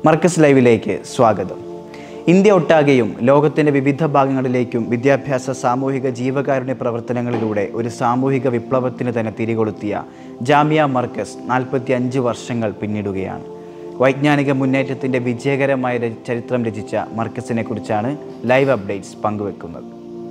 മർക്കസ് ലൈവിലേക്ക് സ്വാഗതം ഇന്ത്യ ഒട്ടാകെയും ലോകത്തിൻ്റെ വിവിധ ഭാഗങ്ങളിലേക്കും വിദ്യാഭ്യാസ സാമൂഹിക ജീവകാരുണ്യ പ്രവർത്തനങ്ങളിലൂടെ ഒരു സാമൂഹിക വിപ്ലവത്തിന് തന്നെ തിരികൊളുത്തിയ ജാമിയ മർക്കസ് നാൽപ്പത്തി അഞ്ച് വർഷങ്ങൾ പിന്നിടുകയാണ് വൈജ്ഞാനിക മുന്നേറ്റത്തിൻ്റെ വിജയകരമായ ര- ചരിത്രം രചിച്ച മർക്കസിനെ കുറിച്ചാണ് ലൈവ് അപ്ഡേറ്റ്സ് പങ്കുവെക്കുന്നത്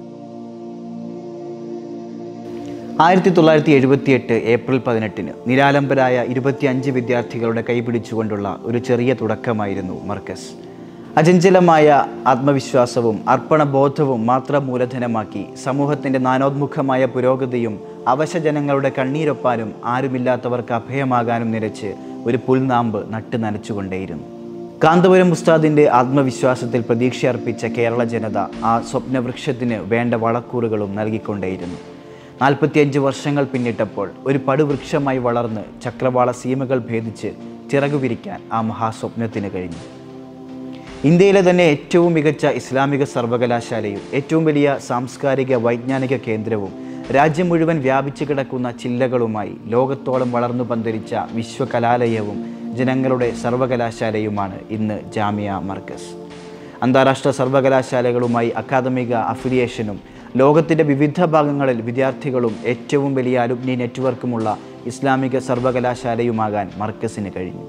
ആയിരത്തി തൊള്ളായിരത്തി എഴുപത്തിയെട്ട് ഏപ്രിൽ പതിനെട്ടിന് നിരാലംബരായ ഇരുപത്തിയഞ്ച് വിദ്യാർത്ഥികളുടെ കൈപിടിച്ചുകൊണ്ടുള്ള ഒരു ചെറിയ തുടക്കമായിരുന്നു മർക്കസ് അചഞ്ചലമായ ആത്മവിശ്വാസവും അർപ്പണബോധവും മാത്രം മൂലധനമാക്കി സമൂഹത്തിൻ്റെ നാനോന്മുഖമായ പുരോഗതിയും അവശജനങ്ങളുടെ കണ്ണീരൊപ്പാനും ആരുമില്ലാത്തവർക്ക് അഭയമാകാനും നിരച്ച് ഒരു പുൽനാമ്പ് നട്ട് നനച്ചുകൊണ്ടേയിരുന്നു കാന്തപുരം ഉസ്താദിൻ്റെ ആത്മവിശ്വാസത്തിൽ പ്രതീക്ഷയർപ്പിച്ച കേരള ജനത ആ സ്വപ്നവൃക്ഷത്തിന് വേണ്ട വളക്കൂറുകളും നൽകിക്കൊണ്ടേയിരുന്നു നാൽപ്പത്തിയഞ്ച് വർഷങ്ങൾ പിന്നിട്ടപ്പോൾ ഒരു പടുവൃക്ഷമായി വളർന്ന് ചക്രവാള സീമകൾ ഭേദിച്ച് ചിറകു വിരിക്കാൻ ആ മഹാസ്വപ്നത്തിന് കഴിഞ്ഞു ഇന്ത്യയിലെ തന്നെ ഏറ്റവും മികച്ച ഇസ്ലാമിക സർവകലാശാലയും ഏറ്റവും വലിയ സാംസ്കാരിക വൈജ്ഞാനിക കേന്ദ്രവും രാജ്യം മുഴുവൻ വ്യാപിച്ചു കിടക്കുന്ന ചില്ലകളുമായി ലോകത്തോളം വളർന്നു പന്തലിച്ച വിശ്വകലാലയവും ജനങ്ങളുടെ സർവകലാശാലയുമാണ് ഇന്ന് ജാമിയ മർക്കസ് അന്താരാഷ്ട്ര സർവകലാശാലകളുമായി അക്കാദമിക അഫിലിയേഷനും ലോകത്തിൻ്റെ വിവിധ ഭാഗങ്ങളിൽ വിദ്യാർത്ഥികളും ഏറ്റവും വലിയ അലുപ്നി നെറ്റ്വർക്കുമുള്ള ഇസ്ലാമിക സർവകലാശാലയുമാകാൻ മർക്കസിന് കഴിഞ്ഞു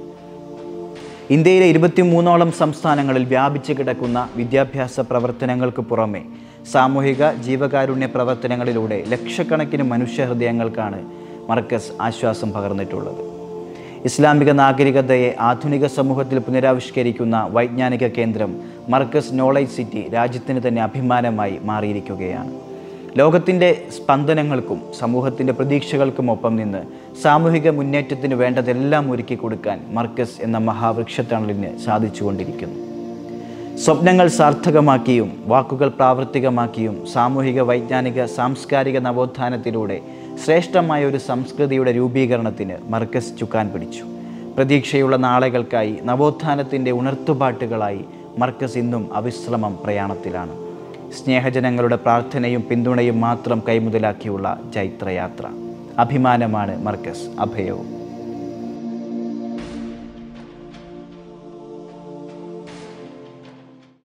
ഇന്ത്യയിലെ ഇരുപത്തിമൂന്നോളം സംസ്ഥാനങ്ങളിൽ വ്യാപിച്ചു കിടക്കുന്ന വിദ്യാഭ്യാസ പ്രവർത്തനങ്ങൾക്ക് പുറമെ സാമൂഹിക ജീവകാരുണ്യ പ്രവർത്തനങ്ങളിലൂടെ ലക്ഷക്കണക്കിന് മനുഷ്യഹൃദയങ്ങൾക്കാണ് മർക്കസ് ആശ്വാസം പകർന്നിട്ടുള്ളത് ഇസ്ലാമിക നാഗരികതയെ ആധുനിക സമൂഹത്തിൽ പുനരാവിഷ്കരിക്കുന്ന വൈജ്ഞാനിക കേന്ദ്രം മർക്കസ് നോളജ് സിറ്റി രാജ്യത്തിന് തന്നെ അഭിമാനമായി മാറിയിരിക്കുകയാണ് ലോകത്തിൻ്റെ സ്പന്ദനങ്ങൾക്കും സമൂഹത്തിൻ്റെ പ്രതീക്ഷകൾക്കുമൊപ്പം നിന്ന് സാമൂഹിക മുന്നേറ്റത്തിന് വേണ്ടതെല്ലാം ഒരുക്കി കൊടുക്കാൻ മർക്കസ് എന്ന മഹാവൃക്ഷത്തണലിന് സാധിച്ചുകൊണ്ടിരിക്കുന്നു സ്വപ്നങ്ങൾ സാർത്ഥകമാക്കിയും വാക്കുകൾ പ്രാവർത്തികമാക്കിയും സാമൂഹിക വൈജ്ഞാനിക സാംസ്കാരിക നവോത്ഥാനത്തിലൂടെ ശ്രേഷ്ഠമായ ഒരു സംസ്കൃതിയുടെ രൂപീകരണത്തിന് മർക്കസ് ചുക്കാൻ പിടിച്ചു പ്രതീക്ഷയുള്ള നാളുകൾക്കായി നവോത്ഥാനത്തിൻ്റെ ഉണർത്തുപാട്ടുകളായി മർക്കസ് ഇന്നും അവിശ്രമം പ്രയാണത്തിലാണ് സ്നേഹജനങ്ങളുടെ പ്രാർത്ഥനയും പിന്തുണയും മാത്രം കൈമുതലാക്കിയുള്ള ജൈത്രയാത്ര അഭിമാനമാണ് മർക്കസ് അഭയവും